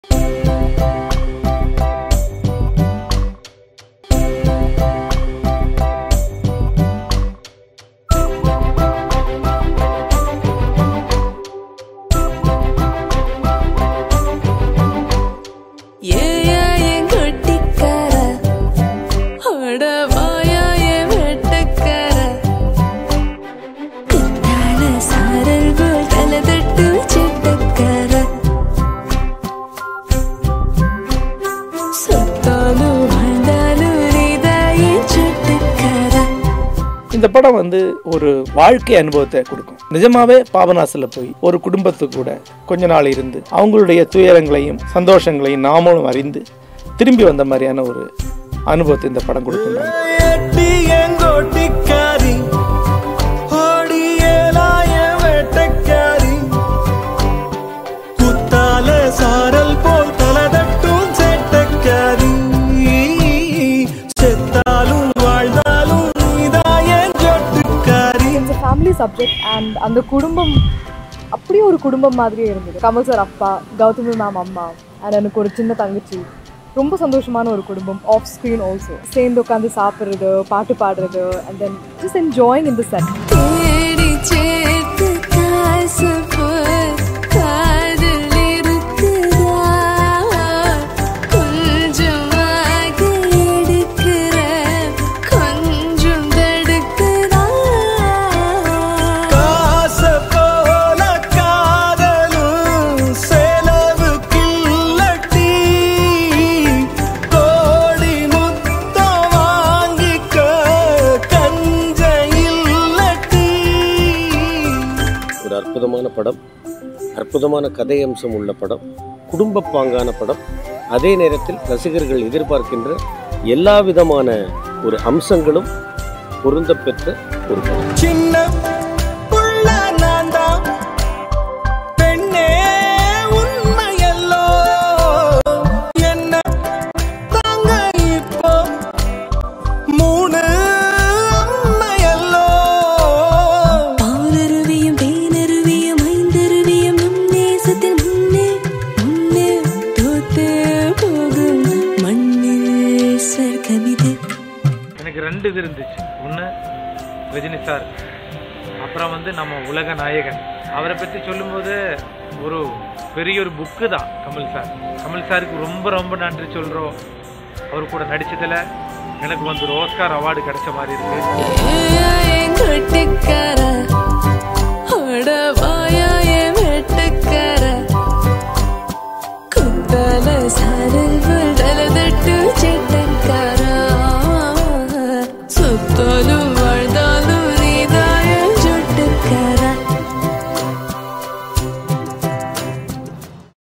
ஏயா என் கொட்டிக்கார அட வாயா என் வெட்டக்கார குத்தால சாரல் போல் தலை தட்டு சிட்டக்கார சுத்தாலும் வாழ்ந்தாலும் நீதான் என் சுட்டுக்கார இந்த படம் வந்து ஒரு வாழ்க்கை அனுபவத்தை கொடுக்கும் நிஜமாவே பாபநாசில் போய் ஒரு குடும்பத்துக்கு கூட கொஞ்ச நாள் இருந்து அவங்களுடைய துயரங்களையும் சந்தோஷங்களையும் நாமளும் அறிந்து திரும்பி வந்த மாதிரியான ஒரு அனுபவத்தை இந்த படம் கொடுக்கின்றாங்க எட்டி எங்கோட்டிக்காரி ஓடியலாய வேட்டக்காரி குத்தால சாரல் போல் தலதட்டும் சேட்டக்காரி செத்தாலும் வாழ்ந்தாலும் நீதாயன் ஜொட்டுக்காரி இட்ஸ் ஃபேமிலி சப்ஜெக்ட் அண்ட் அந்த குடும்பம் அப்படியே ஒரு குடும்பம் மாதிரியே இருந்தது கமல் சார் அப்பா கௌதமி மேம் அம்மா அண்ட் எனக்கு ஒரு சின்ன தங்கச்சி ரொம்ப சந்தோஷமான ஒரு குடும்பம் ஆஃப் ஸ்க்ரீன் ஆல்சோ சேர்ந்து உட்காந்து சாப்பிட்றது பாட்டு பாடுறது and then just enjoying in the set தேடி சேர்த்து காசு போல் காதல் இருக்குதா கொஞ்சமாக எடுக்கிற கொஞ்சம் தடுக்குதா காச போல காதலும் செலவுக்கில்லட்டி கோடி முத்தம் வாங்கிக்க கஞ்ச இல்லட்டி ஒரு அற்புதமான படம் அற்புதமான கதை அம்சம் உள்ள படம் குடும்ப பாங்கான படம் அதே நேரத்தில் ரசிகர்கள் எதிர்பார்க்கின்ற எல்லா விதமான ஒரு அம்சங்களும் பொருந்தப் பெற்ற ஒரு படம் சின்ன புள்ள நான் தான் பெண்ணே உண்மையல்லோ என்ன தாங்க இப்போ மூணு அம்மையல்லோ பாலருவியும் தேனருவியும் ஐந்தருவியும் நம் நேசத்தில் முன்னே முன்னே தோத்து போகும் மண்ணில் சொர்க்கமிது எனக்கு ரெண்டு இது இருந்துச்சு ஒன்று ரஜினி சார் அப்புறம் வந்து நம்ம உலக நாயகன் அவரை பற்றி சொல்லும்போது ஒரு பெரிய ஒரு புக்கு தான் கமல் சார் கமல் சாருக்கு ரொம்ப ரொம்ப நன்றி சொல்கிறோம் அவர் கூட நடிச்சதில் எனக்கு வந்து ஒரு ஓஸ்கார் அவார்டு கிடைச்ச மாதிரி இருக்கு என் கொட்டிக்கார அட வாயா என் வெட்டக்கார குத்தால சாரல் போல் தலை தட்டு சிட்டக்கார சுத்தாலும் வாழ்ந்தா